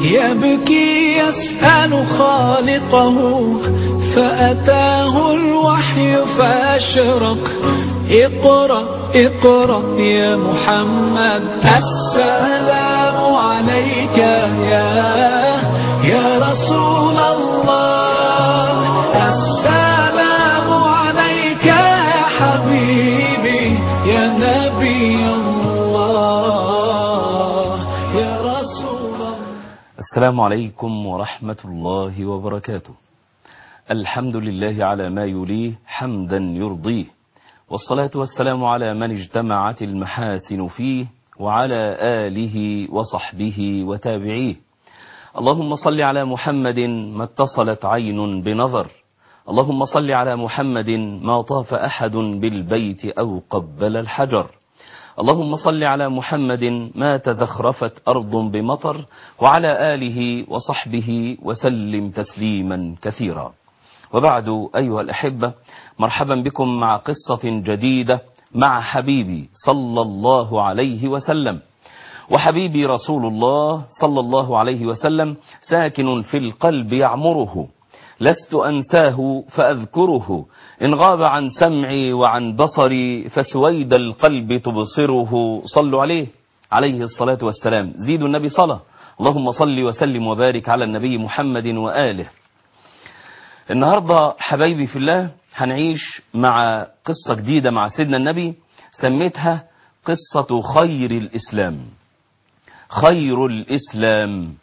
يبكي يسأل خالقه فأتاه الوحي فأشرق اقرأ اقرأ يا محمد السلام عليك يا يا رسول الله السلام عليك يا حبيبي يا نبي الله يا رسول الله السلام عليكم ورحمة الله وبركاته الحمد لله على ما يليه حمدا يرضيه والصلاة والسلام على من اجتمعت المحاسن فيه وعلى آله وصحبه وتابعيه اللهم صل على محمد ما اتصلت عين بنظر اللهم صل على محمد ما طاف أحد بالبيت أو قبل الحجر اللهم صل على محمد ما تزخرفت أرض بمطر وعلى آله وصحبه وسلم تسليما كثيرا وبعد أيها الأحبة مرحبا بكم مع قصة جديدة مع حبيبي صلى الله عليه وسلم وحبيبي رسول الله صلى الله عليه وسلم ساكن في القلب يعمره لست أنساه فأذكره إن غاب عن سمعي وعن بصري فسويد القلب تبصره صلوا عليه عليه الصلاة والسلام زيدوا النبي صلاة اللهم صل وسلم وبارك على النبي محمد وآله النهاردة حبايبي في الله هنعيش مع قصة جديدة مع سيدنا النبي سميتها قصة خير الإسلام خير الإسلام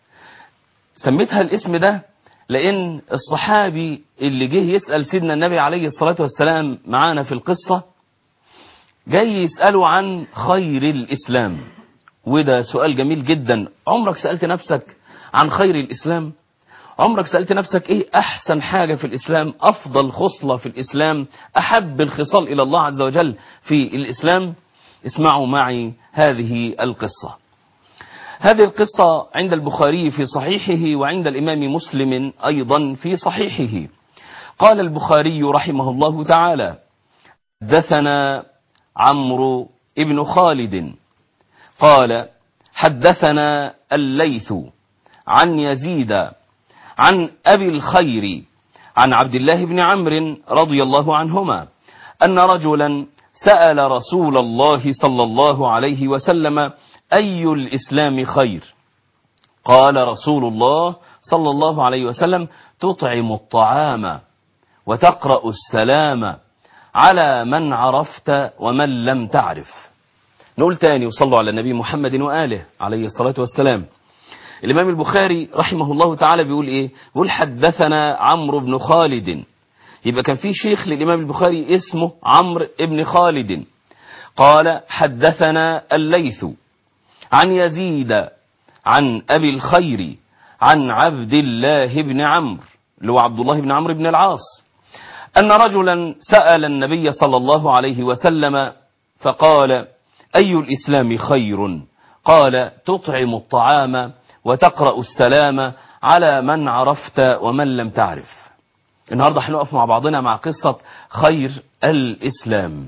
سميتها الاسم ده لأن الصحابي اللي جه يسأل سيدنا النبي عليه الصلاة والسلام معانا في القصة جاي يسأله عن خير الإسلام وده سؤال جميل جدا عمرك سألت نفسك عن خير الإسلام عمرك سألت نفسك ايه احسن حاجة في الاسلام افضل خصلة في الاسلام احب الخصال الى الله عز وجل في الاسلام اسمعوا معي هذه القصة هذه القصة عند البخاري في صحيحه وعند الامام مسلم ايضا في صحيحه قال البخاري رحمه الله تعالى حدثنا عمرو ابن خالد قال حدثنا الليث عن يزيد عن أبي الخير عن عبد الله بن عمرو رضي الله عنهما أن رجلا سأل رسول الله صلى الله عليه وسلم أي الإسلام خير قال رسول الله صلى الله عليه وسلم تطعم الطعام وتقرأ السلام على من عرفت ومن لم تعرف نقول تاني وصلوا على النبي محمد وآله عليه الصلاة والسلام الإمام البخاري رحمه الله تعالى بيقول إيه بيقول حدثنا عمرو بن خالد يبقى كان في شيخ للإمام البخاري اسمه عمرو بن خالد قال حدثنا الليث عن يزيد عن أبي الخير عن عبد الله بن عمرو اللي هو عبد الله بن عمرو بن العاص أن رجلا سأل النبي صلى الله عليه وسلم فقال أي الإسلام خير قال تطعم الطعام وتقرأ السلام على من عرفت ومن لم تعرف النهاردة هنقف مع بعضنا مع قصة خير الإسلام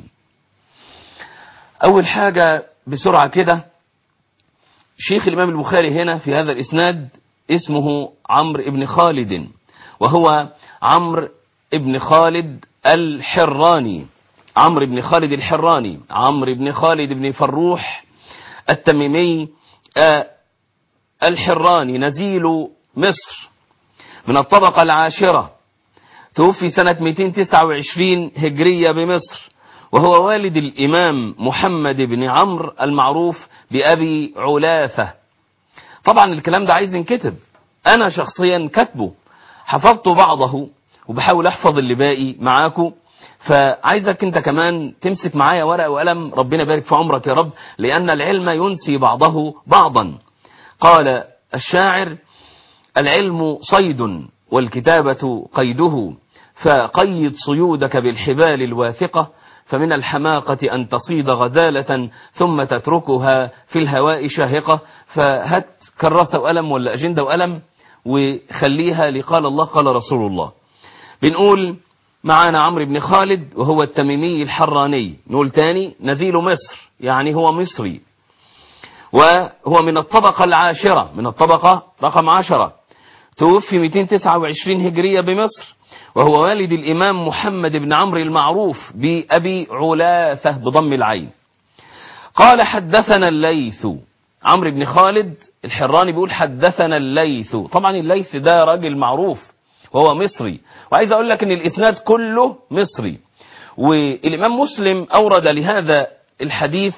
أول حاجة بسرعة كده شيخ الإمام البخاري هنا في هذا الإسناد اسمه عمرو ابن خالد وهو عمرو ابن خالد الحراني عمرو بن خالد الحراني عمرو بن خالد بن فروح التميمي آه الحراني نزيل مصر من الطبقة العاشرة توفي سنة 229 هجرية بمصر وهو والد الإمام محمد بن عمرو المعروف بأبي علاثة طبعا الكلام ده عايز ينكتب أنا شخصيا كتبه حفظت بعضه وبحاول أحفظ اللي باقي معاكم فعايزك انت كمان تمسك معايا ورقة وقلم ربنا يبارك في عمرك يا رب لأن العلم ينسي بعضه بعضا قال الشاعر العلم صيد والكتابة قيده فقيد صيودك بالحبال الواثقة فمن الحماقة أن تصيد غزالة ثم تتركها في الهواء شاهقة فهات كراسة وقلم ولا أجندة وقلم وخليها لقال الله قال رسول الله بنقول معانا عمرو بن خالد وهو التميمي الحراني نقول تاني نزيل مصر يعني هو مصري وهو من الطبقة العاشرة من الطبقة رقم عشرة توفي 229 هجرية بمصر وهو والد الإمام محمد بن عمرو المعروف بأبي علاثة بضم العين قال حدثنا الليث عمرو بن خالد الحراني بيقول حدثنا الليث طبعا الليث ده راجل معروف وهو مصري وعايز اقول لك ان الاسناد كله مصري والامام مسلم اورد لهذا الحديث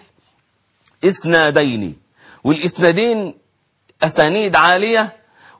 اسنادين والاسنادين اسانيد عاليه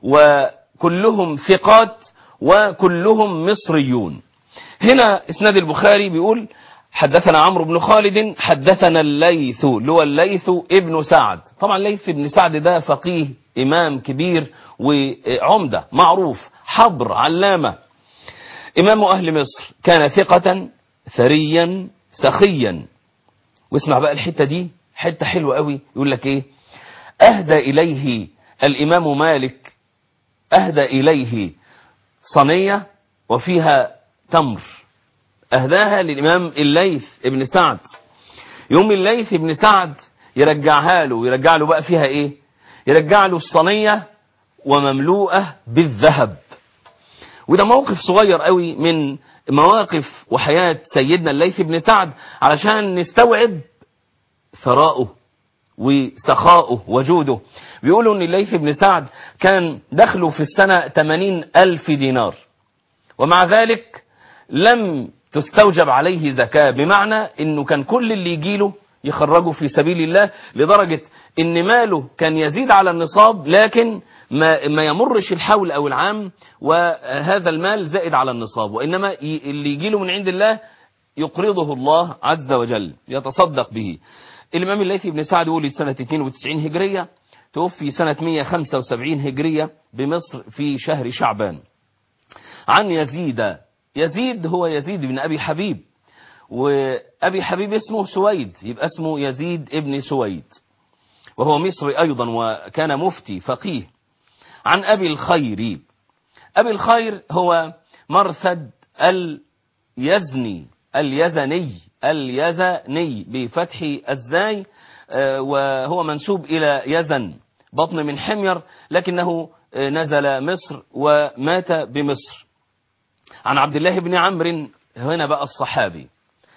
وكلهم ثقات وكلهم مصريون هنا اسناد البخاري بيقول حدثنا عمرو بن خالد حدثنا الليث اللي هو الليث ابن سعد طبعا الليث بن سعد ده فقيه امام كبير وعمده معروف حبر علامه امام اهل مصر كان ثقه ثريا سخيا واسمع بقى الحته دي حته حلوه قوي يقول لك ايه اهدى اليه الامام مالك اهدى اليه صينيه وفيها تمر أهداها للإمام الليث ابن سعد يوم الليث ابن سعد يرجعها له يرجع له بقى فيها إيه يرجع له الصينية ومملوءة بالذهب وده موقف صغير قوي من مواقف وحياة سيدنا الليث بن سعد علشان نستوعب ثراؤه وسخاؤه وجوده بيقولوا ان الليث بن سعد كان دخله في السنة 80 ألف دينار ومع ذلك لم تستوجب عليه زكاة بمعنى انه كان كل اللي يجيله يخرجه في سبيل الله لدرجة ان ماله كان يزيد على النصاب لكن ما, ما يمرش الحول او العام وهذا المال زائد على النصاب وانما ي- اللي يجيله من عند الله يقرضه الله عز وجل يتصدق به الامام الليثي بن سعد ولد سنة 92 هجرية توفي سنة 175 هجرية بمصر في شهر شعبان عن يزيد يزيد هو يزيد بن أبي حبيب وأبي حبيب اسمه سويد يبقى اسمه يزيد ابن سويد وهو مصري أيضا وكان مفتي فقيه عن أبي الخير أبي الخير هو مرثد اليزني اليزني اليزني بفتح الزاي آه، وهو منسوب إلى يزن بطن من حمير لكنه آه، نزل مصر ومات بمصر عن عبد الله بن عمرو هنا بقى الصحابي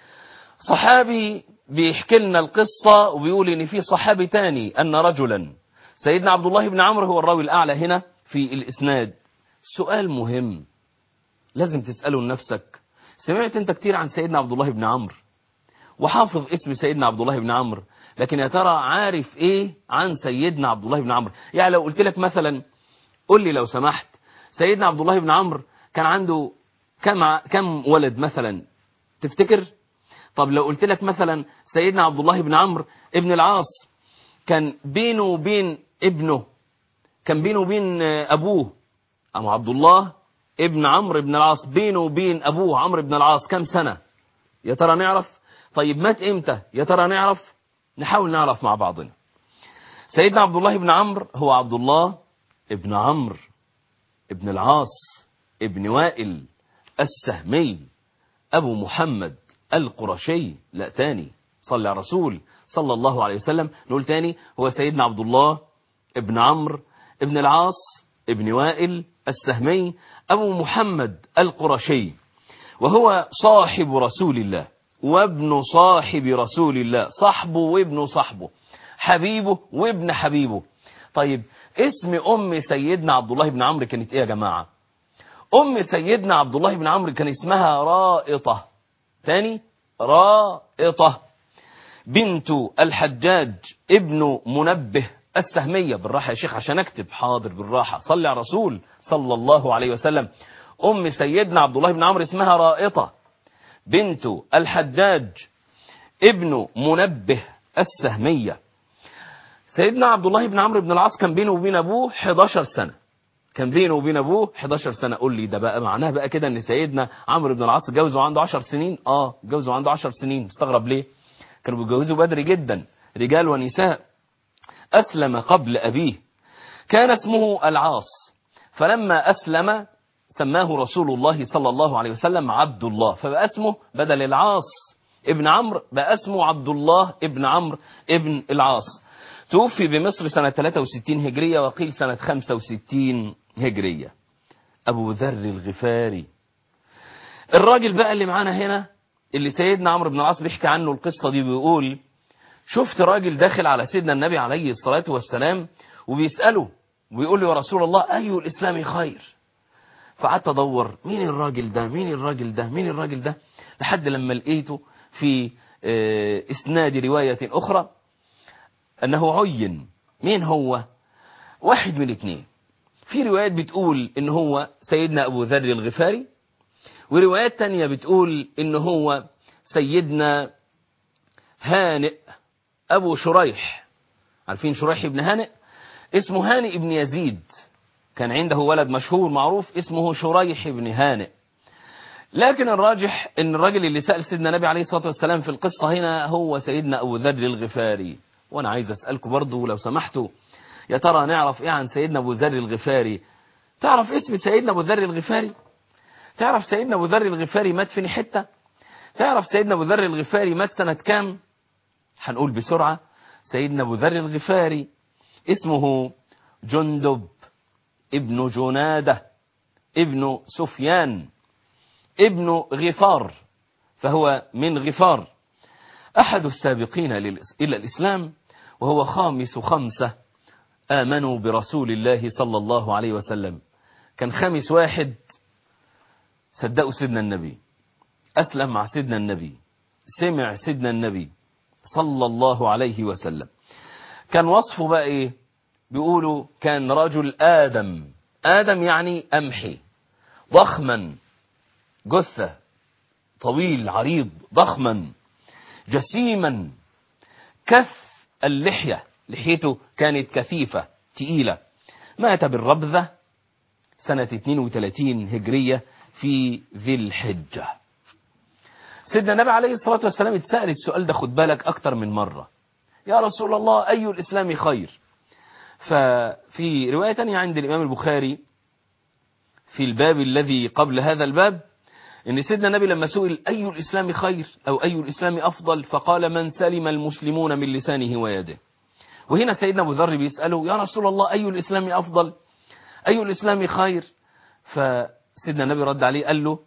صحابي بيحكي لنا القصة وبيقول ان في صحابي تاني ان رجلا سيدنا عبد الله بن عمرو هو الراوي الاعلى هنا في الاسناد سؤال مهم لازم تسأله لنفسك سمعت انت كتير عن سيدنا عبد الله بن عمرو وحافظ اسم سيدنا عبد الله بن عمرو لكن يا ترى عارف ايه عن سيدنا عبد الله بن عمرو يعني لو قلت لك مثلا قل لي لو سمحت سيدنا عبد الله بن عمرو كان عنده كم كم ولد مثلا تفتكر طب لو قلت لك مثلا سيدنا عبد الله بن عمرو ابن العاص كان بينه وبين ابنه كان بينه وبين ابوه ابو عبد الله ابن عمرو بن العاص بينه وبين ابوه عمرو بن العاص كم سنه يا ترى نعرف طيب مات امتى يا ترى نعرف نحاول نعرف مع بعضنا سيدنا عبد الله بن عمرو هو عبد الله ابن عمرو ابن العاص ابن وائل السهمي ابو محمد القرشي لا تاني صلى على رسول صلى الله عليه وسلم نقول تاني هو سيدنا عبد الله ابن عمرو ابن العاص ابن وائل السهمي ابو محمد القرشي وهو صاحب رسول الله وابن صاحب رسول الله صاحبه وابن صاحبه حبيبه وابن حبيبه طيب اسم ام سيدنا عبد الله بن عمرو كانت ايه يا جماعه ام سيدنا عبد الله بن عمرو كان اسمها رائطه تاني رائطه بنت الحجاج ابن منبه السهميه بالراحه يا شيخ عشان اكتب حاضر بالراحه صلي على رسول صلى الله عليه وسلم ام سيدنا عبد الله بن عمرو اسمها رائطه بنت الحجاج ابن منبه السهميه سيدنا عبد الله بن عمرو بن العاص كان بينه وبين ابوه 11 سنه كان بينه وبين ابوه 11 سنه قول لي ده بقى معناها بقى كده ان سيدنا عمرو بن العاص اتجوز وعنده 10 سنين اه اتجوز وعنده 10 سنين مستغرب ليه كانوا بيتجوزوا بدري جدا رجال ونساء اسلم قبل ابيه كان اسمه العاص فلما اسلم سماه رسول الله صلى الله عليه وسلم عبد الله فبقى اسمه بدل العاص ابن عمرو بقى اسمه عبد الله ابن عمرو ابن العاص توفي بمصر سنة 63 هجرية وقيل سنة 65 هجرية أبو ذر الغفاري الراجل بقى اللي معانا هنا اللي سيدنا عمرو بن العاص بيحكي عنه القصة دي بيقول شفت راجل داخل على سيدنا النبي عليه الصلاة والسلام وبيسأله وبيقول له يا رسول الله أي الإسلام خير فقعدت أدور مين الراجل ده مين الراجل ده مين الراجل ده لحد لما لقيته في آه، إسناد رواية أخرى أنه عين مين هو واحد من الاثنين في روايات بتقول إن هو سيدنا أبو ذر الغفاري وروايات تانية بتقول إن هو سيدنا هانئ أبو شريح عارفين شريح بن هانئ اسمه هانئ بن يزيد كان عنده ولد مشهور معروف اسمه شريح بن هانئ لكن الراجح ان الراجل اللي سأل سيدنا النبي عليه الصلاة والسلام في القصة هنا هو سيدنا أبو ذر الغفاري وأنا عايز أسألكم برضو لو سمحتوا يا ترى نعرف إيه عن سيدنا أبو ذر الغفاري تعرف اسم سيدنا أبو ذر الغفاري تعرف سيدنا أبو ذر الغفاري مات في حتة تعرف سيدنا أبو ذر الغفاري مات سنة كام هنقول بسرعة سيدنا أبو ذر الغفاري اسمه جندب ابن جنادة ابن سفيان ابن غفار فهو من غفار أحد السابقين للإس- إلى الإسلام وهو خامس خمسة آمنوا برسول الله صلى الله عليه وسلم كان خامس واحد صدقوا سيدنا النبي أسلم مع سيدنا النبي سمع سيدنا النبي صلى الله عليه وسلم كان وصفه بقى إيه بيقولوا كان رجل آدم آدم يعني أمحي ضخما جثة طويل عريض ضخما جسيما كث اللحية لحيته كانت كثيفة تقيلة مات بالربذة سنة 32 هجرية في ذي الحجة سيدنا النبي عليه الصلاة والسلام اتسأل السؤال ده خد بالك أكتر من مرة يا رسول الله أي الإسلام خير ففي رواية تانية عند الإمام البخاري في الباب الذي قبل هذا الباب ان سيدنا النبي لما سئل اي الاسلام خير او اي الاسلام افضل فقال من سلم المسلمون من لسانه ويده وهنا سيدنا ابو ذر بيساله يا رسول الله اي الاسلام افضل اي الاسلام خير فسيدنا النبي رد عليه قال له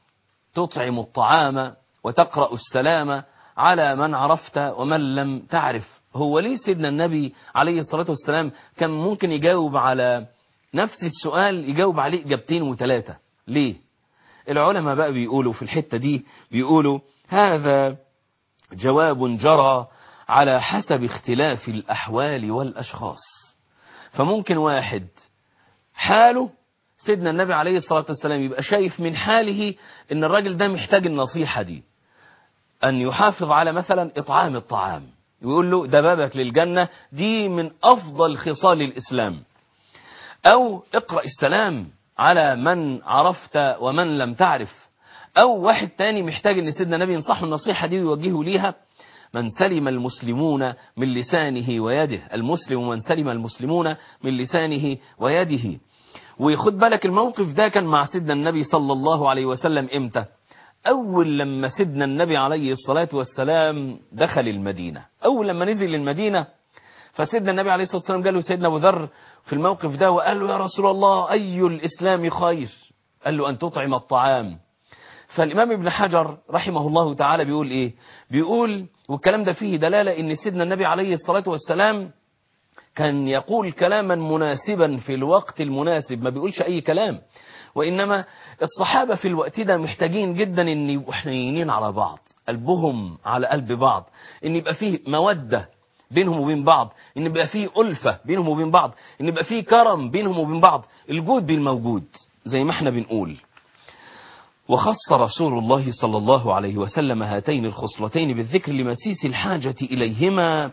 تطعم الطعام وتقرا السلام على من عرفت ومن لم تعرف هو ليه سيدنا النبي عليه الصلاه والسلام كان ممكن يجاوب على نفس السؤال يجاوب عليه اجابتين وثلاثه ليه العلماء بقى بيقولوا في الحتة دي بيقولوا هذا جواب جرى على حسب اختلاف الأحوال والأشخاص فممكن واحد حاله سيدنا النبي عليه الصلاة والسلام يبقى شايف من حاله ان الراجل ده محتاج النصيحة دي أن يحافظ على مثلا إطعام الطعام ويقول له ده بابك للجنة دي من أفضل خصال الإسلام أو اقرأ السلام على من عرفت ومن لم تعرف أو واحد تاني محتاج أن سيدنا النبي ينصحه النصيحة دي ويوجهه ليها من سلم المسلمون من لسانه ويده المسلم من سلم المسلمون من لسانه ويده ويخد بالك الموقف ده كان مع سيدنا النبي صلى الله عليه وسلم امتى أول لما سيدنا النبي عليه الصلاة والسلام دخل المدينة أول لما نزل المدينة فسيدنا النبي عليه الصلاة والسلام قال له سيدنا أبو ذر في الموقف ده وقال له يا رسول الله أي الإسلام خير قال له أن تطعم الطعام فالإمام ابن حجر رحمه الله تعالى بيقول إيه بيقول والكلام ده فيه دلالة إن سيدنا النبي عليه الصلاة والسلام كان يقول كلاما مناسبا في الوقت المناسب ما بيقولش أي كلام وإنما الصحابة في الوقت ده محتاجين جدا إن يبقوا حنينين على بعض قلبهم على قلب بعض إن يبقى فيه مودة بينهم وبين بعض إن يبقى فيه ألفة بينهم وبين بعض إن يبقى فيه كرم بينهم وبين بعض الجود بالموجود زي ما احنا بنقول وخص رسول الله صلى الله عليه وسلم هاتين الخصلتين بالذكر لمسيس الحاجة إليهما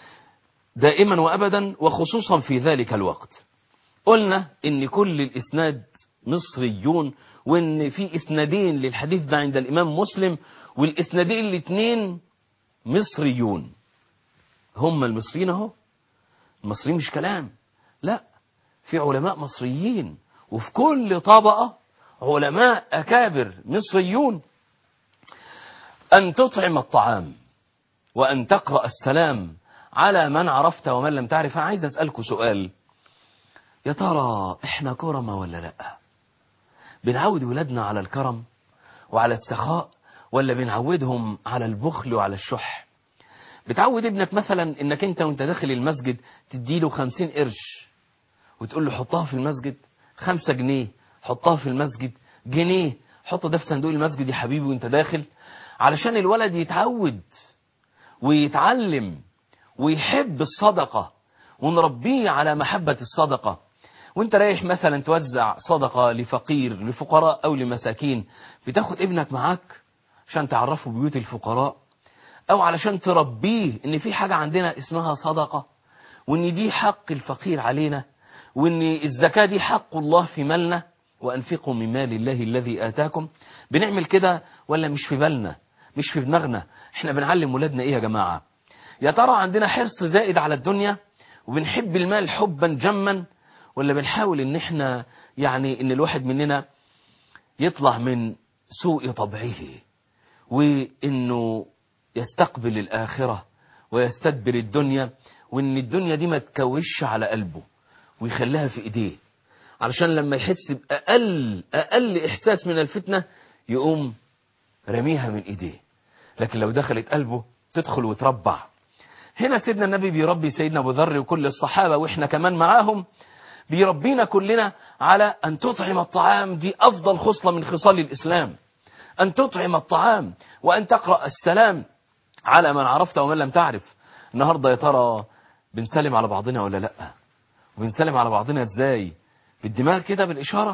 دائما وأبدا وخصوصا في ذلك الوقت قلنا إن كل الإسناد مصريون وإن في إسنادين للحديث ده عند الإمام مسلم والإسنادين الاثنين مصريون هم المصريين اهو المصريين مش كلام لا في علماء مصريين وفي كل طبقة علماء أكابر مصريون أن تطعم الطعام وأن تقرأ السلام على من عرفت ومن لم تعرف أنا عايز أسألكم سؤال يا ترى إحنا كرمة ولا لأ بنعود ولادنا على الكرم وعلى السخاء ولا بنعودهم على البخل وعلى الشح بتعود ابنك مثلا انك انت وانت داخل المسجد تديله خمسين قرش وتقول له حطها في المسجد خمسة جنيه حطها في المسجد جنيه حط ده في صندوق المسجد يا حبيبي وانت داخل علشان الولد يتعود ويتعلم ويحب الصدقة ونربيه على محبة الصدقة وانت رايح مثلا توزع صدقة لفقير لفقراء او لمساكين بتاخد ابنك معاك عشان تعرفه بيوت الفقراء او علشان تربيه ان في حاجة عندنا اسمها صدقة وان دي حق الفقير علينا وان الزكاة دي حق الله في مالنا وانفقوا من مال الله الذي اتاكم بنعمل كده ولا مش في بالنا مش في دماغنا احنا بنعلم ولادنا ايه يا جماعة يا ترى عندنا حرص زائد على الدنيا وبنحب المال حبا جما ولا بنحاول ان احنا يعني ان الواحد مننا يطلع من سوء طبعه وانه يستقبل الاخرة ويستدبر الدنيا وان الدنيا دي ما تكوش على قلبه ويخليها في ايديه علشان لما يحس باقل اقل احساس من الفتنة يقوم رميها من ايديه لكن لو دخلت قلبه تدخل وتربع هنا سيدنا النبي بيربي سيدنا ابو ذر وكل الصحابة واحنا كمان معاهم بيربينا كلنا على أن تطعم الطعام دي أفضل خصلة من خصال الإسلام أن تطعم الطعام وأن تقرأ السلام على من عرفت ومن لم تعرف النهاردة يا ترى بنسلم على بعضنا ولا لأ وبنسلم على بعضنا ازاي بالدماغ كده بالإشارة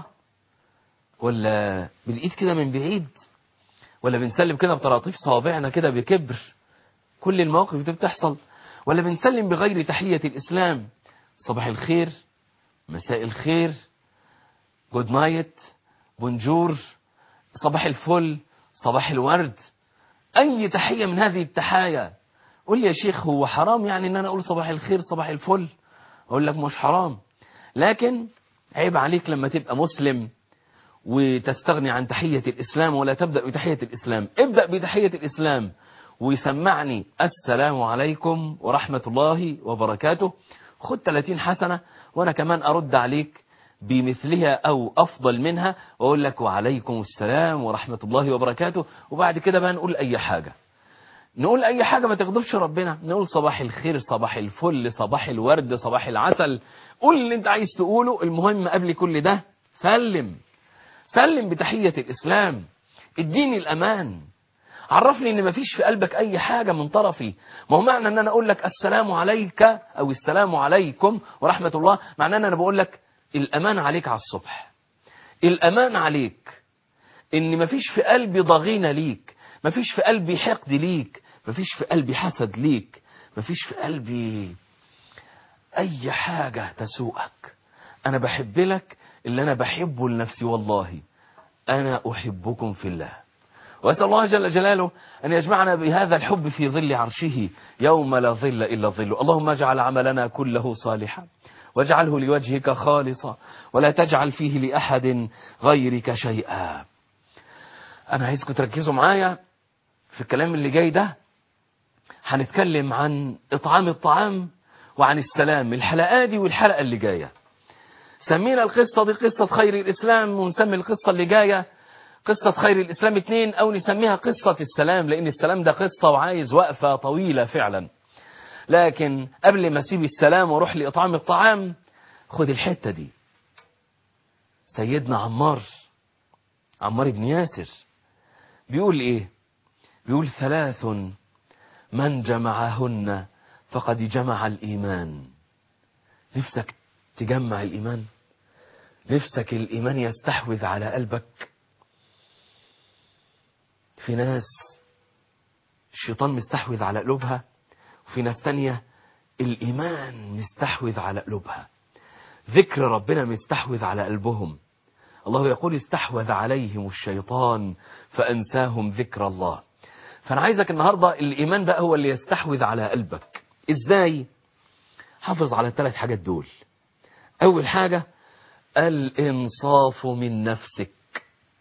ولا بالإيد كده من بعيد ولا بنسلم كده بطراطيف صوابعنا كده بكبر كل المواقف دي بتحصل ولا بنسلم بغير تحية الإسلام صباح الخير مساء الخير جود نايت بونجور صباح الفل صباح الورد أي تحية من هذه التحايا قول لي يا شيخ هو حرام يعني ان انا اقول صباح الخير صباح الفل اقول لك مش حرام لكن عيب عليك لما تبقى مسلم وتستغني عن تحية الإسلام ولا تبدأ بتحية الإسلام ابدأ بتحية الإسلام ويسمعني السلام عليكم ورحمة الله وبركاته خد 30 حسنة وأنا كمان أرد عليك بمثلها أو أفضل منها وأقول لك وعليكم السلام ورحمة الله وبركاته وبعد كده بقى نقول أي حاجة نقول أي حاجة ما تغضبش ربنا نقول صباح الخير صباح الفل صباح الورد صباح العسل قول اللي انت عايز تقوله المهم قبل كل ده سلم سلم بتحية الإسلام اديني الأمان عرفني ان مفيش في قلبك اي حاجة من طرفي ما هو معنى ان انا اقول لك السلام عليك او السلام عليكم ورحمة الله معناه ان انا بقول لك الامان عليك على الصبح الامان عليك ان مفيش في قلبي ضغينة ليك مفيش في قلبي حقد ليك مفيش في قلبي حسد ليك مفيش في قلبي اي حاجة تسوءك انا بحب لك اللي انا بحبه لنفسي والله انا احبكم في الله وأسأل الله جل جلاله أن يجمعنا بهذا الحب في ظل عرشه يوم لا ظل إلا ظله اللهم اجعل عملنا كله صالحا واجعله لوجهك خالصا ولا تجعل فيه لأحد غيرك شيئا أنا عايزكم تركزوا معايا في الكلام اللي جاي ده هنتكلم عن إطعام الطعام وعن السلام الحلقة دي والحلقة اللي جاية سمينا القصة دي قصة خير الإسلام ونسمي القصة اللي جاية قصة خير الإسلام اتنين أو نسميها قصة السلام لأن السلام ده قصة وعايز وقفة طويلة فعلا لكن قبل ما أسيب السلام وأروح لإطعام الطعام خد الحتة دي سيدنا عمار عمار بن ياسر بيقول إيه بيقول ثلاث من جمعهن فقد جمع الإيمان نفسك تجمع الإيمان نفسك الإيمان يستحوذ على قلبك في ناس الشيطان مستحوذ على قلوبها وفي ناس تانية الإيمان مستحوذ على قلوبها ذكر ربنا مستحوذ على قلبهم الله يقول استحوذ عليهم الشيطان فأنساهم ذكر الله فأنا عايزك النهاردة الإيمان بقى هو اللي يستحوذ على قلبك إزاي حافظ على الثلاث حاجات دول أول حاجة الإنصاف من نفسك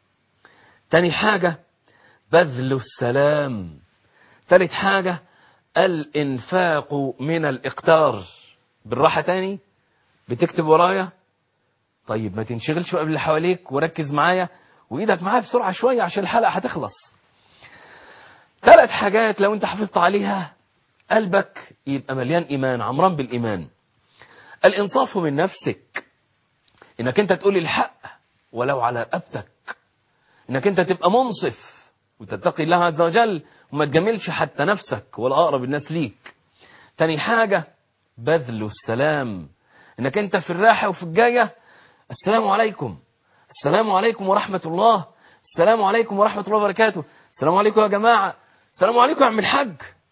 تاني حاجة بذل السلام ثالث حاجة الإنفاق من الإقتار بالراحة تاني بتكتب ورايا طيب ما تنشغلش بقى باللي حواليك وركز معايا وإيدك معايا بسرعة شوية عشان الحلقة هتخلص ثلاث حاجات لو انت حافظت عليها قلبك يبقى مليان إيمان عمران بالإيمان الإنصاف من نفسك إنك أنت تقول الحق ولو على رقبتك إنك أنت تبقى منصف وتتقي الله عز وجل وما تجاملش حتى نفسك ولا أقرب الناس ليك تاني حاجة بذل السلام إنك أنت في الراحة وفي الجاية السلام عليكم السلام عليكم ورحمة الله السلام عليكم ورحمة الله وبركاته السلام عليكم يا جماعة السلام عليكم يا عم الحاج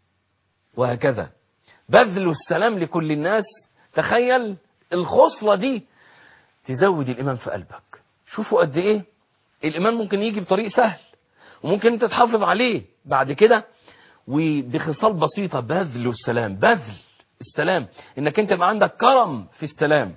وهكذا بذل السلام لكل الناس تخيل الخصلة دي تزود الإيمان في قلبك شوفوا قد إيه الإيمان ممكن يجي بطريق سهل وممكن أنت تحافظ عليه بعد كده وبخصال بسيطة بذل السلام بذل السلام إنك أنت يبقى عندك كرم في السلام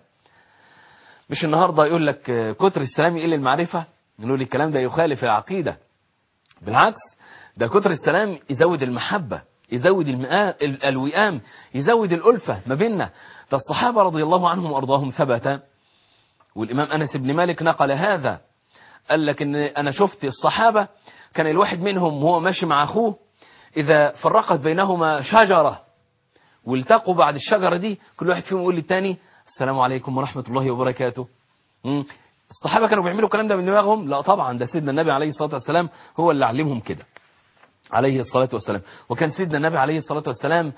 مش النهاردة يقول لك آه، كتر السلام يقل المعرفة نقول الكلام ده يخالف العقيدة بالعكس ده كتر السلام يزود المحبة يزود المئا- ال- الوئام يزود الألفة ما بيننا ده الصحابة رضي الله عنهم وأرضاهم ثبت والإمام أنس بن مالك نقل هذا قال لك إن أنا شفت الصحابة كان الواحد منهم وهو ماشي مع أخوه إذا فرقت بينهما شجرة والتقوا بعد الشجرة دي كل واحد فيهم يقول للتاني السلام عليكم ورحمة الله وبركاته مم. الصحابة كانوا بيعملوا الكلام ده من دماغهم لا طبعا ده سيدنا النبي عليه الصلاة والسلام هو اللي علمهم كده عليه الصلاة والسلام وكان سيدنا النبي عليه الصلاة والسلام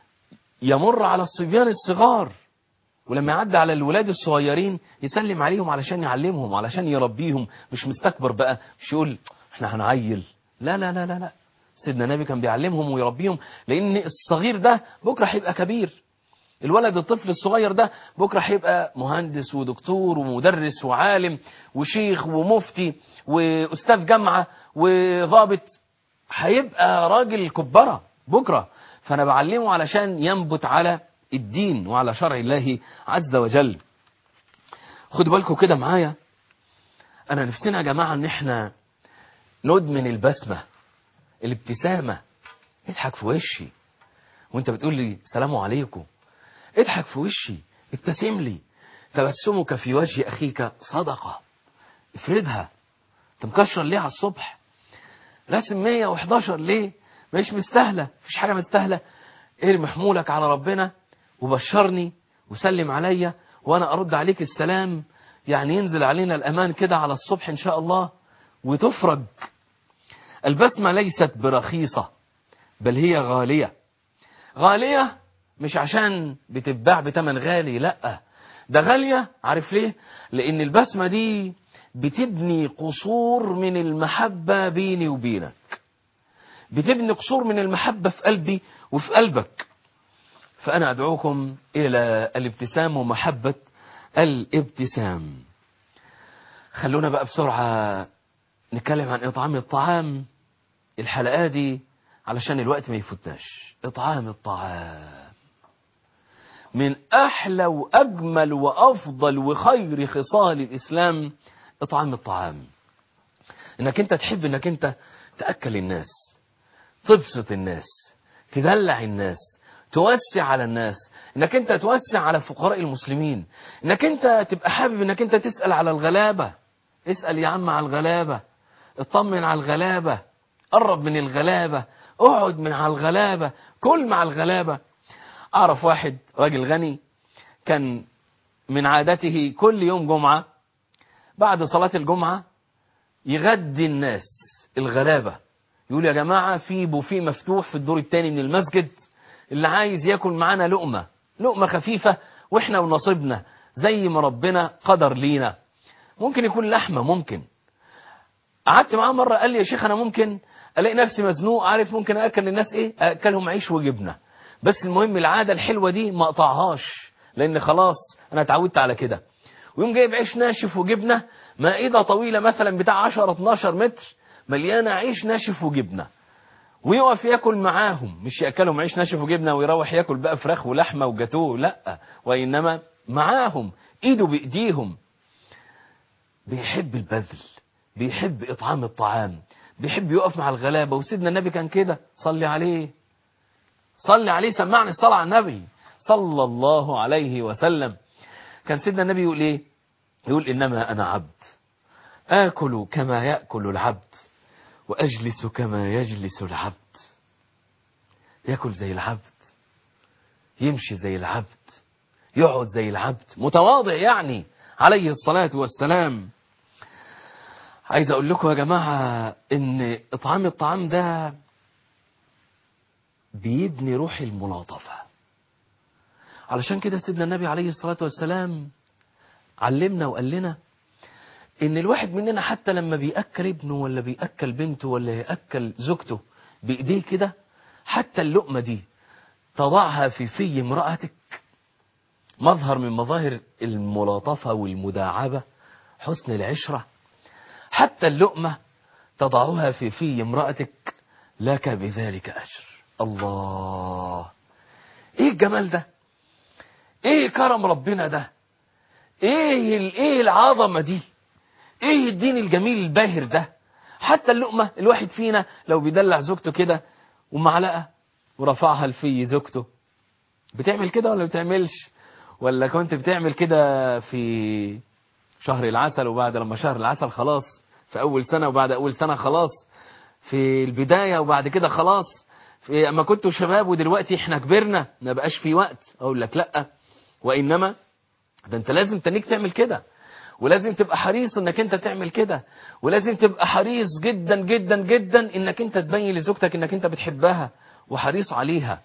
يمر على الصبيان الصغار ولما يعدي على الولاد الصغيرين يسلم عليهم علشان يعلمهم علشان يربيهم مش مستكبر بقى مش يقول احنا هنعيل لا لا لا لا لا سيدنا النبي كان بيعلمهم ويربيهم لان الصغير ده بكره هيبقى كبير الولد الطفل الصغير ده بكره هيبقى مهندس ودكتور ومدرس وعالم وشيخ ومفتي واستاذ جامعه وضابط هيبقى راجل كبره بكره فانا بعلمه علشان ينبت على الدين وعلى شرع الله عز وجل خدوا بالكم كده معايا انا نفسنا يا جماعه ان احنا ندمن البسمه الابتسامه اضحك في وشي وانت بتقول لي سلام عليكم اضحك في وشي ابتسم لي تبسمك في وجه اخيك صدقه افردها انت مكشر ليه على الصبح راسم 111 ليه مش مستاهله مفيش حاجه مستاهله ارمي حمولك على ربنا وبشرني وسلم عليا وانا ارد عليك السلام يعني ينزل علينا الامان كده على الصبح ان شاء الله وتفرج البسمه ليست برخيصه بل هي غاليه غاليه مش عشان بتتباع بتمن غالي لا ده غاليه عارف ليه لان البسمه دي بتبني قصور من المحبه بيني وبينك بتبني قصور من المحبة في قلبي وفي قلبك فأنا أدعوكم إلى الابتسام ومحبة الابتسام خلونا بقى بسرعة نتكلم عن إطعام الطعام الحلقة دي علشان الوقت ما يفوتناش إطعام الطعام من أحلى وأجمل وأفضل وخير خصال الإسلام إطعام الطعام إنك أنت تحب إنك أنت تأكل الناس تبسط الناس تدلع الناس توسع على الناس انك انت توسع على فقراء المسلمين انك انت تبقى حابب انك انت تسأل على الغلابة اسأل يا عم على الغلابة اطمن على الغلابة قرب من الغلابة اقعد من على الغلابة كل مع الغلابة اعرف واحد راجل غني كان من عادته كل يوم جمعة بعد صلاة الجمعة يغدي الناس الغلابة يقول يا جماعة في بوفيه مفتوح في الدور الثاني من المسجد اللي عايز ياكل معانا لقمة لقمة خفيفة واحنا ونصيبنا زي ما ربنا قدر لينا ممكن يكون لحمة ممكن قعدت معاه مرة قال لي يا شيخ أنا ممكن ألاقي نفسي مزنوق عارف ممكن أكل الناس إيه أكلهم عيش وجبنة بس المهم العادة الحلوة دي ما أقطعهاش لأن خلاص أنا اتعودت على كده ويوم جايب عيش ناشف وجبنة مائدة طويلة مثلا بتاع 10 12 متر مليانة عيش ناشف وجبنة ويقف ياكل معاهم مش ياكلهم عيش ناشف وجبنه ويروح ياكل بقى فراخ ولحمه وجاتوه لا وانما معاهم ايده بايديهم بيحب البذل بيحب اطعام الطعام بيحب يقف مع الغلابه وسيدنا النبي كان كده صلي عليه صلي عليه سمعني الصلاة على النبي صلى الله عليه وسلم كان سيدنا النبي يقول ايه يقول انما انا عبد اكل كما ياكل العبد واجلس كما يجلس العبد ياكل زي العبد يمشي زي العبد يقعد زي العبد متواضع يعني عليه الصلاة والسلام عايز اقول لكم يا جماعة ان اطعام الطعام ده بيبني روح الملاطفة علشان كده سيدنا النبي عليه الصلاة والسلام علمنا وقال لنا ان الواحد مننا حتى لما بيأكل ابنه ولا بيأكل بنته ولا يأكل زوجته بإيديه كده حتى اللقمة دي تضعها في في امرأتك مظهر من مظاهر الملاطفة والمداعبة حسن العشرة حتى اللقمة تضعها في في امرأتك لك بذلك أجر الله ايه الجمال ده ايه كرم ربنا ده ايه ال- ايه العظمة دي ايه الدين الجميل الباهر ده حتى اللقمة الواحد فينا لو بيدلع زوجته كده ومعلقة ورفعها لفي زوجته بتعمل كده ولا بتعملش ولا كنت بتعمل كده في شهر العسل وبعد لما شهر العسل خلاص في اول سنة وبعد اول سنة خلاص في البداية وبعد كده خلاص في اما كنتوا شباب ودلوقتي احنا كبرنا ما بقاش في وقت اقول لك لا وانما ده انت لازم تنيك تعمل كده ولازم تبقى حريص انك انت تعمل كده ولازم تبقى حريص جدا جدا جدا انك انت تبين لزوجتك انك انت بتحبها وحريص عليها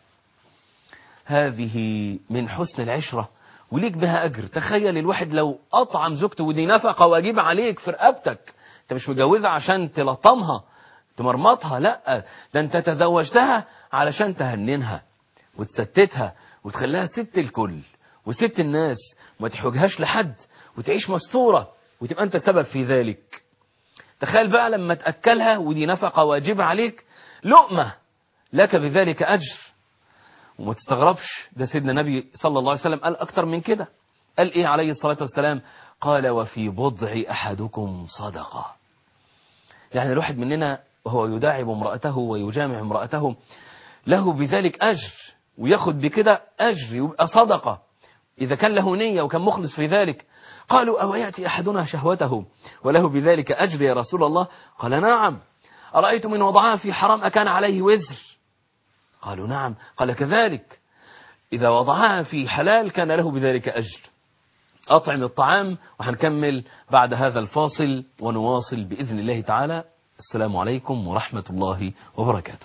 هذه من حسن العشرة وليك بها أجر تخيل الواحد لو أطعم زوجته ودي نفقة واجبة عليك في رقبتك أنت مش متجوزها عشان تلطمها تمرمطها لا ده أنت تزوجتها علشان تهننها وتستتها وتخليها ست الكل وست الناس وما تحوجهاش لحد وتعيش مستورة وتبقى أنت سبب في ذلك تخيل بقى لما تأكلها ودي نفقة واجبة عليك لقمة لك بذلك أجر وما تستغربش ده سيدنا النبي صلى الله عليه وسلم قال أكتر من كده قال إيه عليه الصلاة والسلام قال وفي بضع أحدكم صدقة يعني الواحد مننا وهو يداعب امرأته ويجامع امرأته له بذلك أجر وياخد بكده أجر يبقى صدقة إذا كان له نية وكان مخلص في ذلك قالوا أو يأتي أحدنا شهوته وله بذلك أجر يا رسول الله قال نعم أرأيت من وضعها في حرام أكان عليه وزر قالوا نعم قال كذلك إذا وضعها في حلال كان له بذلك أجر أطعم الطعام وهنكمل بعد هذا الفاصل ونواصل بإذن الله تعالى السلام عليكم ورحمة الله وبركاته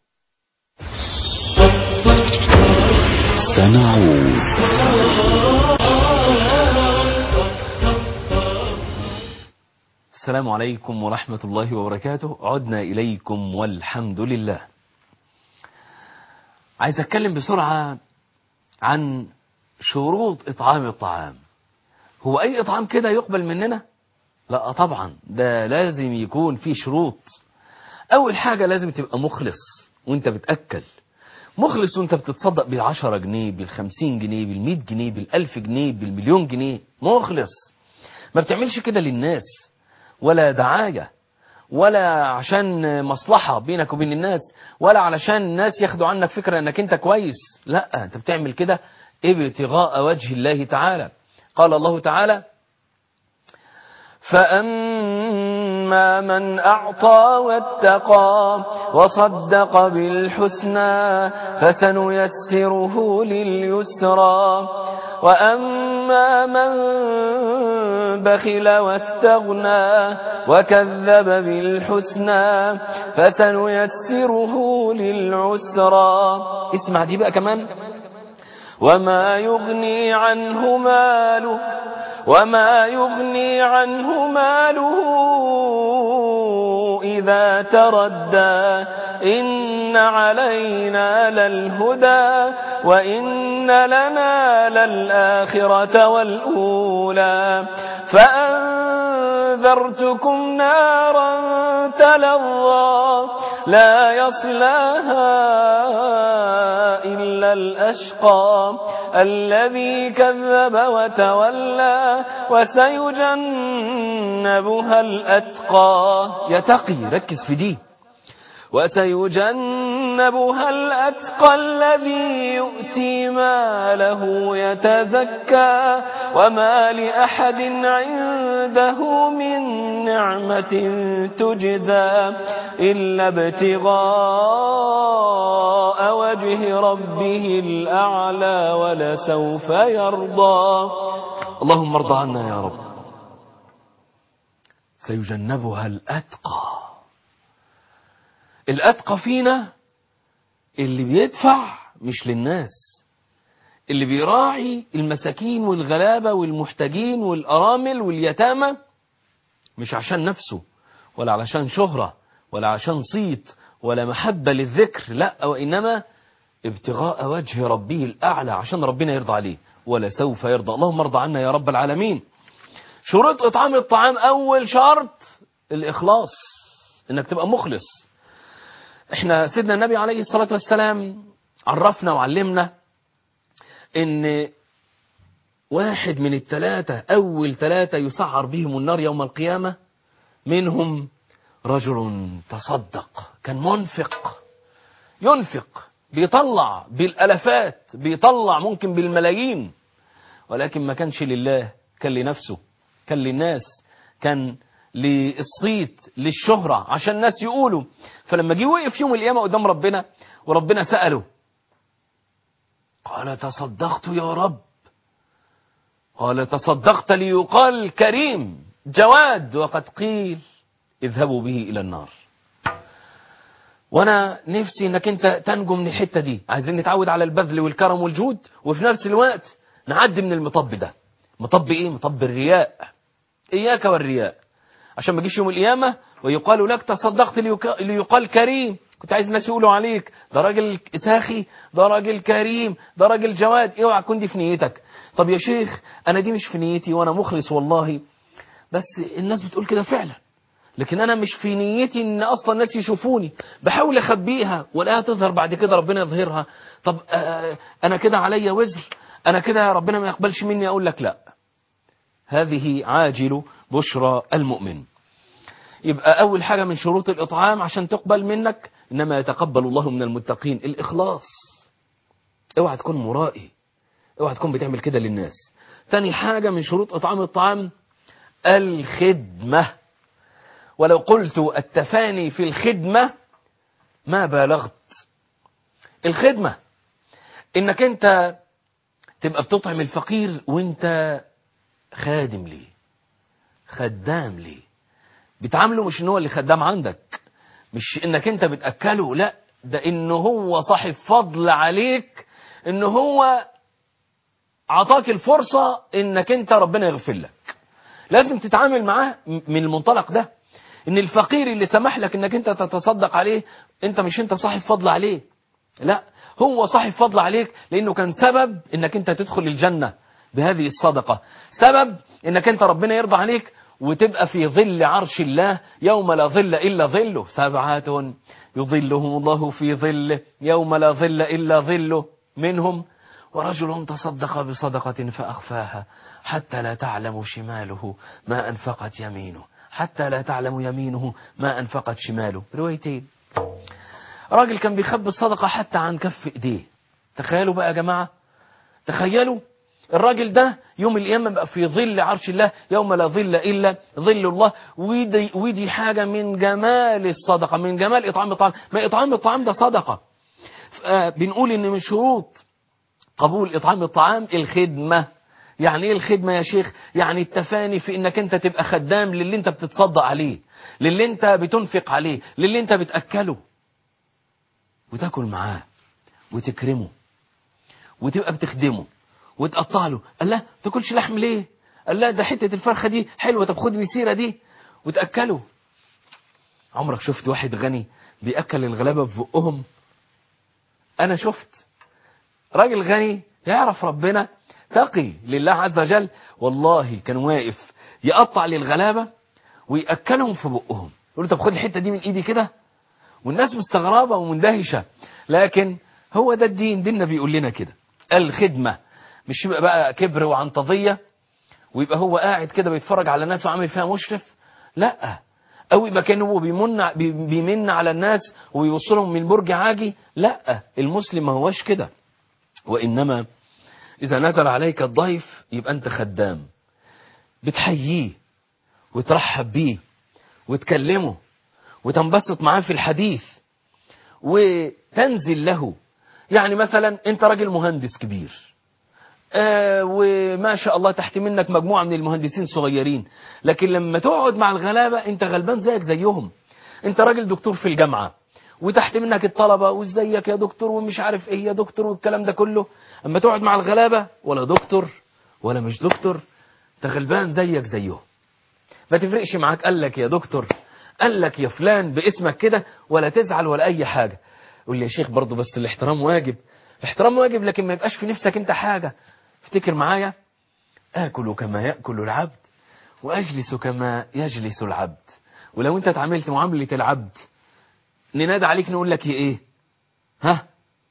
سنعود السلام عليكم ورحمة الله وبركاته عدنا إليكم والحمد لله عايز أتكلم بسرعة عن شروط إطعام الطعام هو أي إطعام كده يقبل مننا لا طبعا ده لازم يكون في شروط أول حاجة لازم تبقى مخلص وانت بتأكل مخلص وانت بتتصدق بالعشرة جنيه بالخمسين جنيه بالمئة جنيه بالألف جنيه بالمليون جنيه مخلص ما بتعملش كده للناس ولا دعاية ولا عشان مصلحة بينك وبين الناس ولا علشان الناس ياخدوا عنك فكرة انك انت كويس لا انت بتعمل كده ابتغاء وجه الله تعالى قال الله تعالى فأما من أعطى واتقى وصدق بالحسنى فسنيسره لليسرى وأما من بخل واستغنى وكذب بالحسنى فسنيسره للعسرى اسمع دي بقى كمان وما يغني عنه ماله وما يغني عنه ماله إذا تردى إن علينا للهدى وإن لنا للآخرة والأولى فأنذرتكم نارا تلظى لا يصلاها إلا الأشقى الذي كذب وتولى وسيجنبها الأتقى يتقي ركز في دي سيجنبها الأتقى الذي يؤتي ماله يتزكى وما لأحد عنده من نعمة تجزى إلا ابتغاء وجه ربه الأعلى ولسوف يرضى اللهم ارضى عنا يا رب سيجنبها الأتقى الأتقى فينا اللي بيدفع مش للناس اللي بيراعي المساكين والغلابة والمحتاجين والأرامل واليتامى مش عشان نفسه ولا علشان شهرة ولا عشان صيت ولا محبة للذكر لا وإنما ابتغاء وجه ربه الأعلى عشان ربنا يرضى عليه ولا سوف يرضى اللهم ارضى عنا يا رب العالمين شروط إطعام الطعام أول شرط الإخلاص إنك تبقى مخلص احنا سيدنا النبي عليه الصلاة والسلام عرفنا وعلمنا ان واحد من الثلاثة اول ثلاثة يسعر بهم النار يوم القيامة منهم رجل تصدق كان منفق ينفق بيطلع بالالافات بيطلع ممكن بالملايين ولكن ما كانش لله كان لنفسه كان للناس كان للصيت للشهرة عشان الناس يقولوا فلما جه وقف يوم القيامة قدام ربنا وربنا سأله قال تصدقت يا رب قال تصدقت ليقال كريم جواد وقد قيل اذهبوا به إلى النار وانا نفسي انك انت تنجو من الحته دي عايزين نتعود على البذل والكرم والجود وفي نفس الوقت نعدي من المطب ده مطب ايه مطب الرياء اياك والرياء عشان ما تجيش يوم القيامه ويقال لك تصدقت ليك- ليقال كريم كنت عايز الناس يقولوا عليك ده راجل ساخي ده راجل كريم ده راجل جواد اوعى تكون دي في نيتك طب يا شيخ انا دي مش في نيتي وانا مخلص والله بس الناس بتقول كده فعلا لكن انا مش في نيتي ان اصلا الناس يشوفوني بحاول اخبيها ولا تظهر بعد كده ربنا يظهرها طب آه، انا كده عليا وزر انا كده ربنا ما يقبلش مني اقول لك لا هذه عاجل بشرى المؤمن يبقى أول حاجة من شروط الإطعام عشان تقبل منك إنما يتقبل الله من المتقين الإخلاص اوعى تكون مرائي اوعى تكون بتعمل كده للناس تاني حاجة من شروط إطعام الطعام الخدمة ولو قلت التفاني في الخدمة ما بالغت الخدمة إنك أنت تبقى بتطعم الفقير وانت خادم ليه خدام ليه بتعامله مش ان هو اللي خدام عندك مش انك انت بتاكله لا ده انه هو صاحب فضل عليك ان هو عطاك الفرصه انك انت ربنا يغفر لك لازم تتعامل معاه من المنطلق ده ان الفقير اللي سمح لك انك انت تتصدق عليه انت مش انت صاحب فضل عليه لا هو صاحب فضل عليك لانه كان سبب انك انت تدخل الجنه بهذه الصدقه سبب انك انت ربنا يرضى عليك وتبقى في ظل عرش الله يوم لا ظل إلا ظله سبعة يظلهم الله في ظله يوم لا ظل إلا ظله منهم ورجل تصدق بصدقة فأخفاها حتى لا تعلم شماله ما أنفقت يمينه حتى لا تعلم يمينه ما أنفقت شماله روايتين راجل كان بيخبي الصدقة حتى عن كف إيديه تخيلوا بقى يا جماعة تخيلوا الراجل ده يوم القيامة بقى في ظل عرش الله يوم لا ظل إلا ظل الله ودي, ودي حاجة من جمال الصدقة من جمال إطعام الطعام ما إطعام الطعام ده صدقة آه بنقول إن من شروط قبول إطعام الطعام الخدمة يعني إيه الخدمة يا شيخ يعني التفاني في إنك أنت تبقى خدام للي أنت بتتصدق عليه للي أنت بتنفق عليه للي أنت بتأكله وتاكل معاه وتكرمه وتبقى بتخدمه وتقطع له قال لا تاكلش لحم ليه قال لا ده حته الفرخه دي حلوه طب خد لي سيره دي وتاكله عمرك شفت واحد غني بياكل الغلابه في بقهم انا شفت راجل غني يعرف ربنا تقي لله عز وجل والله كان واقف يقطع للغلابه وياكلهم في بقهم يقول له طب خد الحته دي من ايدي كده والناس مستغربه ومندهشه لكن هو ده الدين ديننا بيقول لنا كده الخدمه مش يبقى بقى كبر وعنطزية ويبقى هو قاعد كده بيتفرج على الناس وعامل فيها مشرف لا أو يبقى كان هو بيمن بي- بيمن على الناس ويوصلهم من برج عاجي لا المسلم ما هوش كده وإنما إذا نزل عليك الضيف يبقى أنت خدام بتحييه وترحب بيه وتكلمه وتنبسط معاه في الحديث وتنزل له يعني مثلا انت راجل مهندس كبير آه وما شاء الله تحت منك مجموعة من المهندسين صغيرين لكن لما تقعد مع الغلابة انت غلبان زيك زيهم انت راجل دكتور في الجامعة وتحت منك الطلبة وازيك يا دكتور ومش عارف ايه يا دكتور والكلام ده كله اما تقعد مع الغلابة ولا دكتور ولا مش دكتور انت غلبان زيك زيهم ما تفرقش معاك قال لك يا دكتور قال لك يا فلان باسمك كده ولا تزعل ولا اي حاجة قول لي يا شيخ برضه بس الاحترام واجب الاحترام واجب لكن ما يبقاش في نفسك انت حاجة افتكر معايا آكل كما يأكل العبد وأجلس كما يجلس العبد ولو انت اتعاملت معاملة العبد ننادى عليك نقول لك ايه ها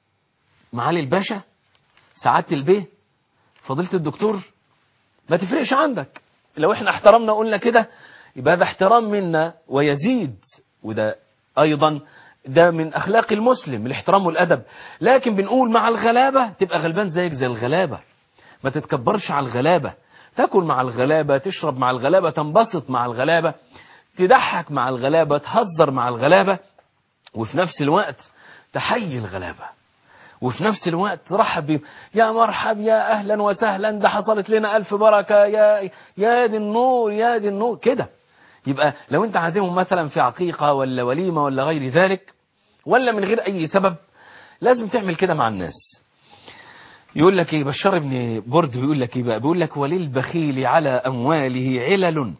معالي الباشا سعادة البيه فضيلة الدكتور ما تفرقش عندك لو احنا احترمنا قلنا كده يبقى هذا احترام منا ويزيد وده ايضا ده من اخلاق المسلم الاحترام والادب لكن بنقول مع الغلابة تبقى غلبان زيك زي الغلابة ما تتكبرش على الغلابة تاكل مع الغلابة تشرب مع الغلابة تنبسط مع الغلابة تضحك مع الغلابة تهزر مع الغلابة وفي نفس الوقت تحيي الغلابة وفي نفس الوقت ترحب بيهم يا مرحب يا اهلا وسهلا ده حصلت لنا الف بركه يا يا دي النور يا دي النور كده يبقى لو انت عازمهم مثلا في عقيقه ولا وليمه ولا غير ذلك ولا من غير اي سبب لازم تعمل كده مع الناس يقول لك ايه بشار ابن برد بيقول لك ايه بقى بيقول لك وللبخيل على امواله علل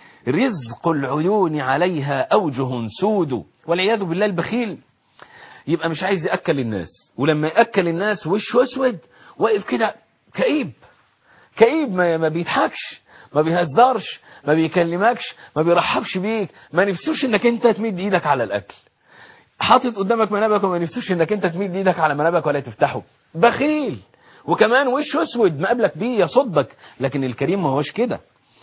رزق العيون عليها اوجه سود والعياذ بالله البخيل يبقى مش عايز ياكل الناس ولما ياكل الناس وشه اسود واقف كده كئيب كئيب ما, ما بيضحكش ما بيهزرش ما بيكلمكش ما بيرحبش بيك ما نفسوش انك انت تمد ايدك على الاكل حاطط قدامك منابك وما نفسوش انك انت تمد ايدك على منابك ولا تفتحه بخيل وكمان وشه اسود مقابلك بيه يصدك لكن الكريم ما هوش كده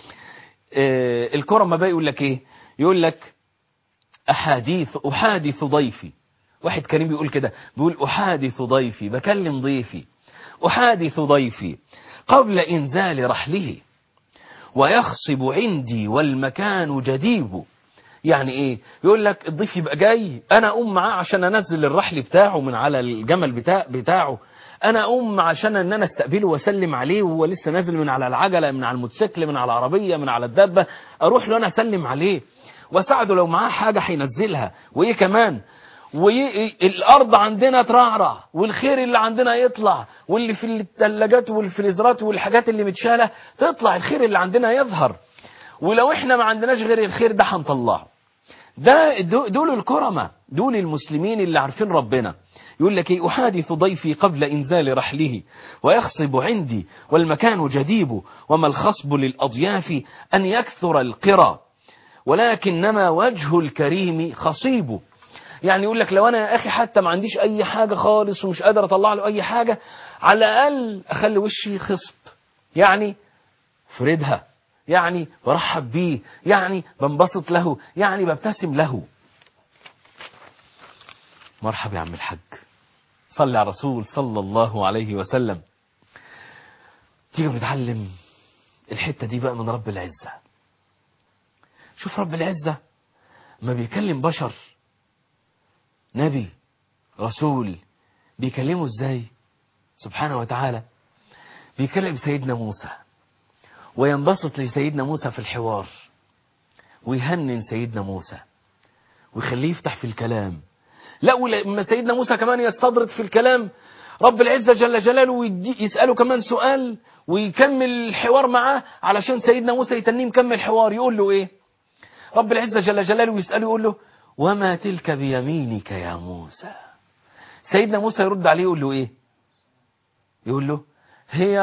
آه الكرم ما بقى يقول لك ايه يقول لك احاديث احادث ضيفي واحد كريم بيقول كده بيقول احادث ضيفي بكلم ضيفي احادث ضيفي قبل انزال رحله ويخصب عندي والمكان جديب يعني ايه يقول لك الضيف يبقى جاي انا اقوم معاه عشان انزل الرحل بتاعه من على الجمل بتاع بتاعه انا اقوم عشان ان انا استقبله واسلم عليه وهو لسه نازل من على العجله من على الموتوسيكل من على العربيه من على الدابه اروح له انا اسلم عليه واساعده لو معاه حاجه هينزلها وايه كمان والارض عندنا ترعرع والخير اللي عندنا يطلع واللي في الثلاجات والفريزرات والحاجات اللي متشاله تطلع الخير اللي عندنا يظهر ولو احنا ما عندناش غير الخير ده هنطلعه ده دول الكرمة دول المسلمين اللي عارفين ربنا يقول لك ايه احادث ضيفي قبل انزال رحله ويخصب عندي والمكان جديب وما الخصب للاضياف ان يكثر القرى ولكنما وجه الكريم خصيب يعني يقول لك لو انا يا اخي حتى ما عنديش اي حاجه خالص ومش قادر اطلع له اي حاجه على الاقل اخلي وشي خصب يعني فردها يعني برحب بيه يعني بنبسط له يعني ببتسم له مرحبا يا عم الحاج صلي على الرسول صلى الله عليه وسلم تيجي بنتعلم الحته دي بقى من رب العزه شوف رب العزه ما بيكلم بشر نبي رسول بيكلمه ازاي سبحانه وتعالى بيكلم سيدنا موسى وينبسط لسيدنا موسى في الحوار ويهنن سيدنا موسى ويخليه يفتح في الكلام لا ولما سيدنا موسى كمان يستطرد في الكلام رب العزة جل جلاله يسأله كمان سؤال ويكمل الحوار معاه علشان سيدنا موسى يتنيه مكمل حوار يقول له ايه رب العزة جل جلاله يسأله يقول له وما تلك بيمينك يا موسى سيدنا موسى يرد عليه يقول له ايه يقول له هي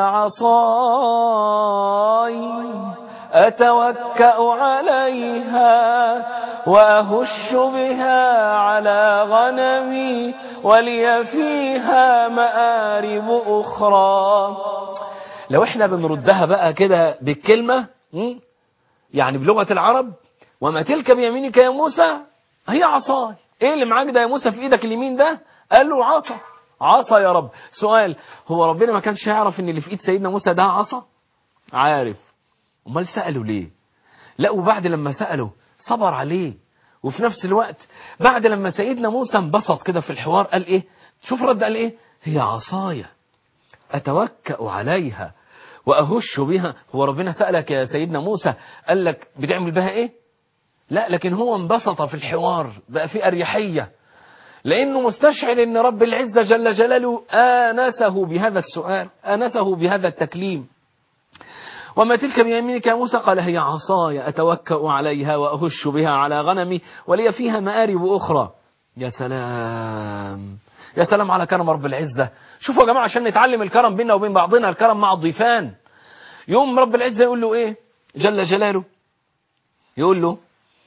عصاي أتوكأ عليها وأهش بها على غنمي ولي فيها مآرب أخرى لو احنا بنردها بقى كده بالكلمة يعني بلغة العرب وما تلك بيمينك يا موسى هي عصاي ايه اللي معاك ده يا موسى في ايدك اليمين ده قال له عصا عصا يا رب سؤال هو ربنا ما كانش يعرف ان اللي في ايد سيدنا موسى ده عصا عارف امال سأله ليه لا وبعد لما سأله صبر عليه وفي نفس الوقت بعد لما سيدنا موسى انبسط كده في الحوار قال ايه شوف رد قال ايه هي عصايا اتوكأ عليها واهش بها هو ربنا سألك يا سيدنا موسى قال لك بتعمل بها ايه لا لكن هو انبسط في الحوار بقى في اريحيه لانه مستشعر ان رب العزه جل جلاله انسه بهذا السؤال انسه بهذا التكليم وما تلك بيمينك يا موسى قال هي عصاي أتوكأ عليها وأهش بها على غنمي ولي فيها مآرب أخرى يا سلام يا سلام على كرم رب العزة شوفوا يا جماعة عشان نتعلم الكرم بيننا وبين بعضنا الكرم مع الضيفان يوم رب العزة يقول له إيه جل جلاله يقول له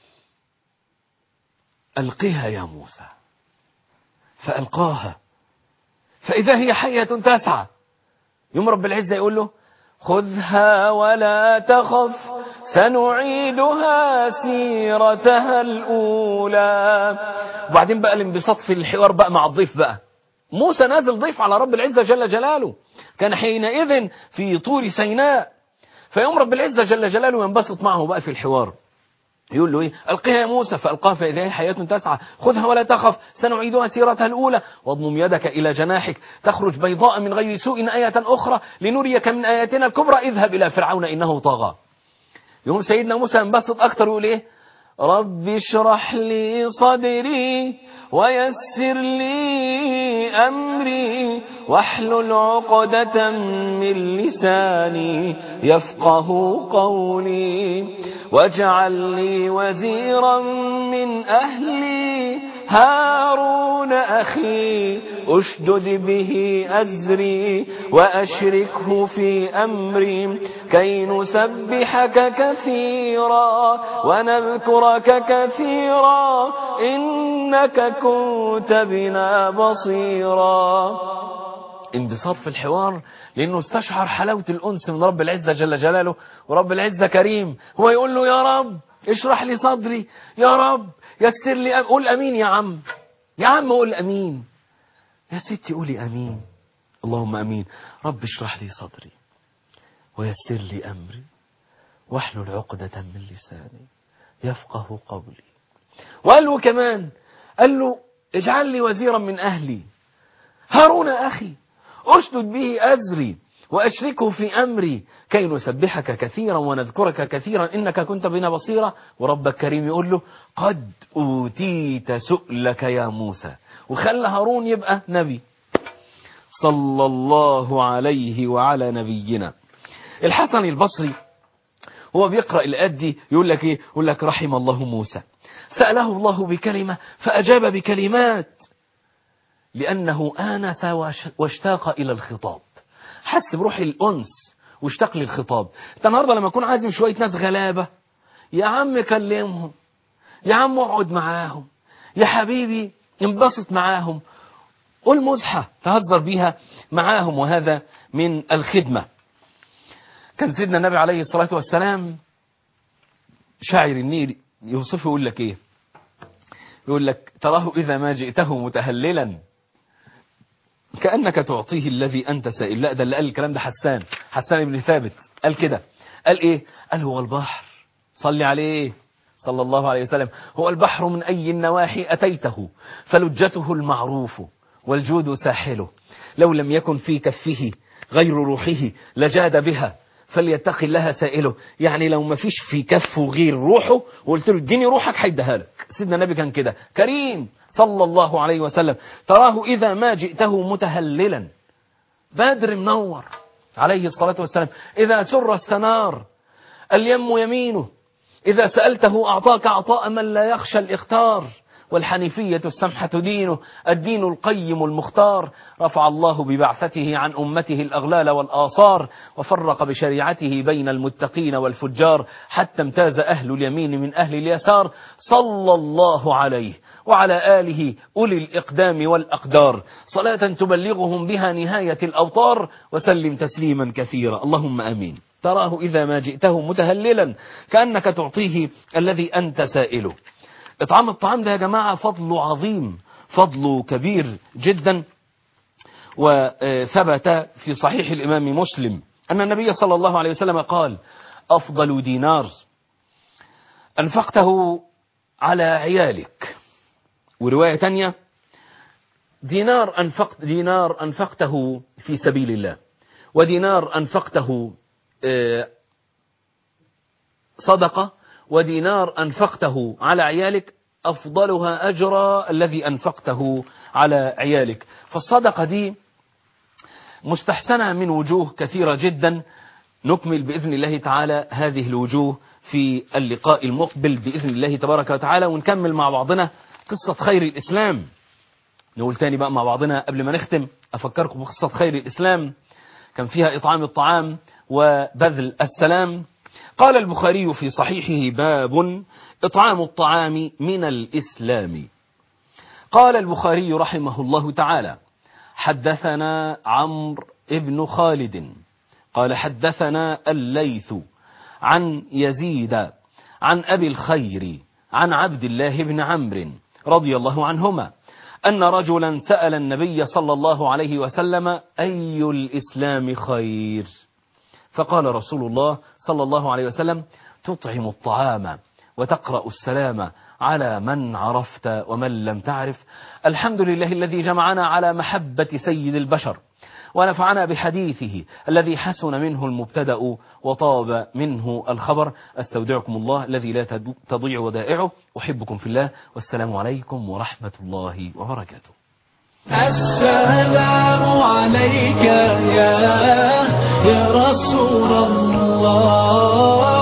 ألقها يا موسى فألقاها فإذا هي حية تسعى يوم رب العزة يقول له خذها ولا تخف سنعيدها سيرتها الأولى وبعدين بقى الانبساط في الحوار بقى مع الضيف بقى موسى نازل ضيف على رب العزة جل جلاله كان حينئذ في طور سيناء فيوم رب العزة جل جلاله ينبسط معه بقى في الحوار يقول له ايه القها يا موسى فالقاها فاذا هي حياه تسعى خذها ولا تخف سنعيدها سيرتها الاولى واضمم يدك الى جناحك تخرج بيضاء من غير سوء ايه اخرى لنريك من اياتنا الكبرى اذهب الى فرعون انه طغى يوم سيدنا موسى ينبسط اكتر يقول ايه رب اشرح لي صدري ويسر لي أمري واحلل عقدة من لساني يفقه قولي واجعل لي وزيرا من أهلي هارون أخي أشدد به أذري وأشركه في أمري كي نسبحك كثيرا ونذكرك كثيرا إنك كنت بنا بصيرا انبساط في الحوار لأنه استشعر حلاوة الأنس من رب العزة جل جلاله ورب العزة كريم هو يقول له يا رب اشرح لي صدري يا رب يسر لي أم... قول أمين يا عم يا عم قول أمين يا ستي قولي أمين اللهم أمين رب اشرح لي صدري ويسر لي أمري واحلل عقدة من لساني يفقه قولي وقال له كمان قال له اجعل لي وزيرا من أهلي هارون أخي أشدد به أزري وأشركه في أمري كي نسبحك كثيرا ونذكرك كثيرا إنك كنت بنا بصيرا وربك كريم يقول له قد أوتيت سؤلك يا موسى وخلى هارون يبقى نبي صلى الله عليه وعلى نبينا الحسن البصري هو بيقرأ الآيات دي يقول لك إيه يقول لك رحم الله موسى سأله الله بكلمة فأجاب بكلمات لأنه آنس واشتاق إلى الخطاب حس بروح الأنس واشتاق للخطاب انت النهارده لما يكون عازم شوية ناس غلابة يا عم كلمهم يا عم اقعد معاهم يا حبيبي انبسط معاهم قول مزحة تهزر بيها معاهم وهذا من الخدمة كان سيدنا النبي عليه الصلاة والسلام شاعر النيل يوصفه يقول لك ايه يقول لك تراه إذا ما جئته متهللا كأنك تعطيه الذي أنت سائل لا ده اللي قال الكلام ده حسان حسان بن ثابت قال كده قال إيه قال هو البحر صلي عليه صلى الله عليه وسلم هو البحر من أي النواحي أتيته فلجته المعروف والجود ساحله لو لم يكن في كفه غير روحه لجاد بها فليتقي الله سائله يعني لو ما فيش في كفه غير روحه وقلت له اديني روحك هيديها لك سيدنا النبي كان كده كريم صلى الله عليه وسلم تراه إذا ما جئته متهللا بدر منور عليه الصلاة والسلام إذا سر استنار اليم يمينه إذا سألته أعطاك عطاء من لا يخشى الإختار والحنيفية السمحة دينه الدين القيم المختار رفع الله ببعثته عن أمته الأغلال والآثار وفرق بشريعته بين المتقين والفجار حتى امتاز أهل اليمين من أهل اليسار صلى الله عليه وعلى آله أولي الإقدام والأقدار صلاة تبلغهم بها نهاية الأوطار وسلم تسليما كثيرا اللهم آمين تراه إذا ما جئته متهللا كأنك تعطيه الذي أنت سائله إطعام الطعام ده يا جماعة فضل عظيم فضل كبير جدا وثبت في صحيح الإمام مسلم أن النبي صلى الله عليه وسلم قال أفضل دينار أنفقته على عيالك ورواية تانية دينار أنفقت دينار أنفقته في سبيل الله ودينار أنفقته صدقة ودينار أنفقته على عيالك أفضلها أجرا الذي أنفقته على عيالك فالصدقة دي مستحسنة من وجوه كثيرة جدا نكمل بإذن الله تعالى هذه الوجوه في اللقاء المقبل بإذن الله تبارك وتعالى ونكمل مع بعضنا قصة خير الإسلام نقول تاني بقى مع بعضنا قبل ما نختم أفكركم بقصة خير الإسلام كان فيها إطعام الطعام وبذل السلام قال البخاري في صحيحه باب إطعام الطعام من الإسلام قال البخاري رحمه الله تعالى حدثنا عمرو بن خالد قال حدثنا الليث عن يزيد عن أبي الخير عن عبد الله بن عمرو رضي الله عنهما أن رجلا سأل النبي صلى الله عليه وسلم أي الإسلام خير فقال رسول الله صلى الله عليه وسلم تطعم الطعام وتقرأ السلام على من عرفت ومن لم تعرف الحمد لله الذي جمعنا على محبة سيد البشر ونفعنا بحديثه الذي حسن منه المبتدأ وطاب منه الخبر استودعكم الله الذي لا تضيع ودائعه أحبكم في الله والسلام عليكم ورحمة الله وبركاته السلام عليك يا يا رسول الله